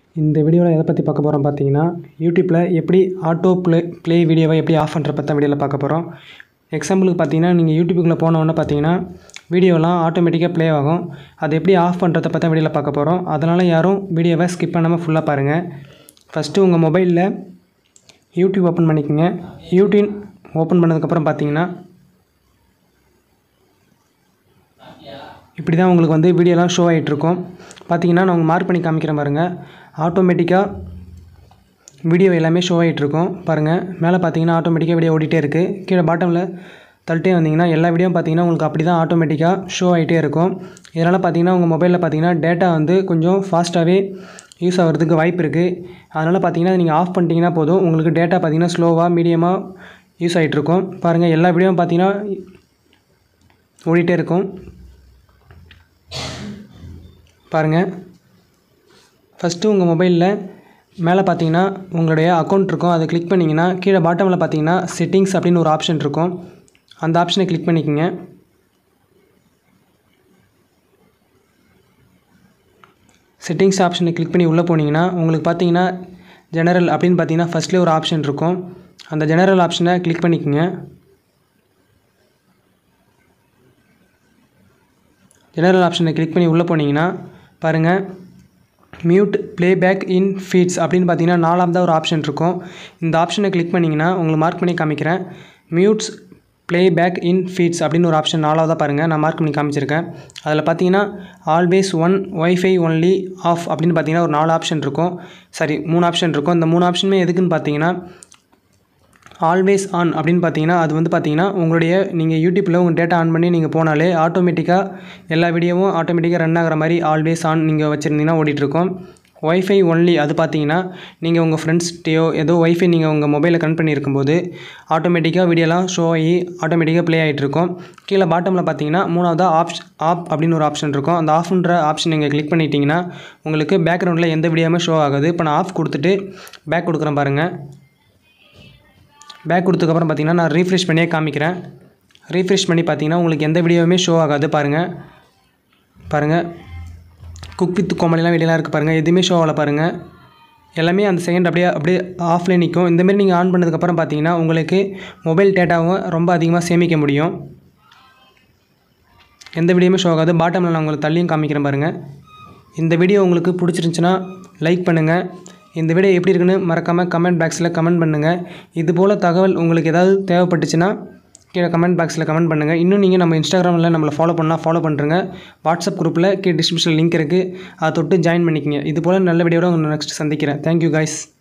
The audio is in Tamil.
இந்த வீடியோவில் எதை பற்றி பார்க்க போகிறோம் பார்த்தீங்கன்னா யூடியூப்பில் எப்படி ஆட்டோ ப்ளே ப்ளே வீடியோவை எப்படி ஆஃப் பண்ணுற பற்றி வீடியோவில் பார்க்க போகிறோம் எக்ஸாம்பிளுக்கு பார்த்தீங்கன்னா நீங்கள் யூடியூப்புக்குள்ளே போனோன்னே பார்த்தீங்கன்னா வீடியோலாம் ஆட்டோமேட்டிக்காக ப்ளே ஆகும் அதை எப்படி ஆஃப் பண்ணுறத பற்றி வீடியோவில் பார்க்க போகிறோம் அதனால் யாரும் வீடியோவை ஸ்கிப் பண்ணாமல் ஃபுல்லாக பாருங்கள் ஃபஸ்ட்டு உங்கள் மொபைலில் யூடியூப் ஓப்பன் பண்ணிக்கோங்க யூடியூப் ஓப்பன் பண்ணதுக்கப்புறம் பார்த்தீங்கன்னா இப்படி தான் உங்களுக்கு வந்து வீடியோலாம் ஷோ ஆகிட்ருக்கும் பார்த்தீங்கன்னா நான் உங்களுக்கு மார்க் பண்ணி காமிக்கிறேன் பாருங்கள் ஆட்டோமேட்டிக்காக வீடியோ எல்லாமே ஷோ ஆகிட்ருக்கும் பாருங்கள் மேலே பார்த்தீங்கன்னா ஆட்டோமேட்டிக்காக வீடியோ ஓடிட்டே இருக்குது கீழே பாட்டமில் தள்ளிட்டே வந்தீங்கன்னா எல்லா வீடியோ பார்த்தீங்கன்னா உங்களுக்கு அப்படி தான் ஆட்டோமேட்டிக்காக ஷோ ஆகிட்டே இருக்கும் இதனால் பார்த்தீங்கன்னா உங்கள் மொபைலில் பார்த்தீங்கன்னா டேட்டா வந்து கொஞ்சம் ஃபாஸ்ட்டாகவே யூஸ் ஆகிறதுக்கு வாய்ப்பு இருக்குது அதனால் பார்த்தீங்கன்னா நீங்கள் ஆஃப் பண்ணிட்டீங்கன்னா போதும் உங்களுக்கு டேட்டா பார்த்தீங்கன்னா ஸ்லோவாக மீடியமாக யூஸ் ஆகிட்ருக்கும் பாருங்கள் எல்லா வீடியோவும் பார்த்தீங்கன்னா ஓடிட்டே இருக்கும் பாருங்கள் ஃபஸ்ட்டு உங்கள் மொபைலில் மேலே பார்த்தீங்கன்னா உங்களுடைய அக்கௌண்ட் இருக்கும் அதை கிளிக் பண்ணிங்கன்னா கீழே பாட்டமில் பார்த்தீங்கன்னா செட்டிங்ஸ் அப்படின்னு ஒரு ஆப்ஷன் இருக்கும் அந்த ஆப்ஷனை கிளிக் பண்ணிக்கோங்க செட்டிங்ஸ் ஆப்ஷனை கிளிக் பண்ணி உள்ளே போனீங்கன்னா உங்களுக்கு பார்த்தீங்கன்னா ஜெனரல் அப்படின்னு பார்த்தீங்கன்னா ஃபஸ்ட்லேயே ஒரு ஆப்ஷன் இருக்கும் அந்த ஜெனரல் ஆப்ஷனை கிளிக் பண்ணிக்கோங்க ஜெனரல் ஆப்ஷனை கிளிக் பண்ணி உள்ளே போனீங்கன்னா பாருங்கள் மியூட் ப்ளேபேக் இன் ஃபீட்ஸ் அப்படின்னு பார்த்தீங்கன்னா நாலாவதாக ஒரு ஆப்ஷன் இருக்கும் இந்த ஆப்ஷனை கிளிக் பண்ணிங்கன்னா உங்களுக்கு மார்க் பண்ணி காமிக்கிறேன் மியூட்ஸ் ப்ளேபேக் இன் ஃபீட்ஸ் அப்படின்னு ஒரு ஆப்ஷன் நாலாவதாக பாருங்கள் நான் மார்க் பண்ணி காமிச்சிருக்கேன் அதில் பார்த்தீங்கன்னா always on WiFi only off அப்படின்னு பார்த்தீங்கன்னா ஒரு நாலு ஆப்ஷன் இருக்கும் சாரி மூணு ஆப்ஷன் இருக்கும் இந்த மூணு ஆப்ஷனுமே எதுக்குன்னு பார்த்தீங்கன்னா ஆல்வேஸ் ஆன் அப்படின்னு பார்த்தீங்கன்னா அது வந்து பார்த்தீங்கன்னா உங்களுடைய நீங்கள் யூடியூப்பில் உங்கள் டேட்டா ஆன் பண்ணி நீங்கள் போனாலே ஆட்டோமேட்டிக்காக எல்லா வீடியோவும் ஆட்டோமேட்டிக்காக ரன் ஆகிற மாதிரி ஆல்வேஸ் ஆன் நீங்கள் வச்சுருந்தீங்கன்னா ஓடிட்டுருக்கும் ஒய்ஃபை ஒன்லி அது பார்த்தீங்கன்னா நீங்கள் உங்கள் ஃப்ரெண்ட்ஸ்கிட்டயோ ஏதோ ஒய்ஃபை நீங்கள் உங்கள் மொபைலில் கனெக்ட் பண்ணியிருக்கும்போது ஆட்டோமேட்டிக்காக வீடியோலாம் ஷோ ஆகி ஆட்டோமேட்டிக்காக ப்ளே ஆகிட்டுருக்கும் கீழே பாட்டமில் பார்த்தீங்கன்னா மூணாவதாக ஆப்ஷ் ஆப் அப்படின்னு ஒரு ஆப்ஷன் இருக்கும் அந்த ஆஃப்ன்ற ஆப்ஷன் நீங்கள் கிளிக் பண்ணிட்டீங்கன்னா உங்களுக்கு பேக்ரவுண்டில் எந்த வீடியோவுமே ஷோ ஆகாது இப்போ நான் ஆஃப் கொடுத்துட்டு பேக் கொடுக்குறேன் பாருங்கள் பேக் கொடுத்ததுக்கப்புறம் பார்த்தீங்கன்னா நான் ரீஃப்ரெஷ் பண்ணியே காமிக்கிறேன் ரீஃப்ரெஷ் பண்ணி பார்த்தீங்கன்னா உங்களுக்கு எந்த வீடியோவுமே ஷோ ஆகாது பாருங்கள் பாருங்கள் குக் வித் கோமலிலாம் வெளியெலாம் இருக்குது பாருங்கள் எதுவுமே ஷோ ஆகலை பாருங்கள் எல்லாமே அந்த செகண்ட் அப்படியே அப்படியே ஆஃப்லைன் நிற்கும் இந்தமாரி நீங்கள் ஆன் பண்ணதுக்கப்புறம் பார்த்தீங்கன்னா உங்களுக்கு மொபைல் டேட்டாவும் ரொம்ப அதிகமாக சேமிக்க முடியும் எந்த வீடியோவுமே ஷோ ஆகாது பாட்டமில் நான் உங்களுக்கு தள்ளியும் காமிக்கிறேன் பாருங்கள் இந்த வீடியோ உங்களுக்கு பிடிச்சிருந்துச்சின்னா லைக் பண்ணுங்கள் இந்த வீடியோ எப்படி இருக்குன்னு மறக்காமல் கமெண்ட் பாக்ஸில் கமெண்ட் பண்ணுங்கள் இது போல் தகவல் உங்களுக்கு ஏதாவது தேவைப்பட்டுச்சுன்னா கீழே கமெண்ட் பாக்ஸில் கமெண்ட் பண்ணுங்கள் இன்னும் நீங்கள் நம்ம இன்ஸ்டாகிராமில் நம்மளை ஃபாலோ பண்ணால் ஃபாலோ பண்ணுறங்க வாட்ஸ்அப் குரூப்பில் கீழே டிஸ்கிரிப்ஷனில் லிங்க் இருக்குது அதை தொட்டு ஜாயின் பண்ணிக்கங்க இது போல் நல்ல வீடியோட உங்களை நெக்ஸ்ட் சந்திக்கிறேன் தேங்க்யூ கைஸ்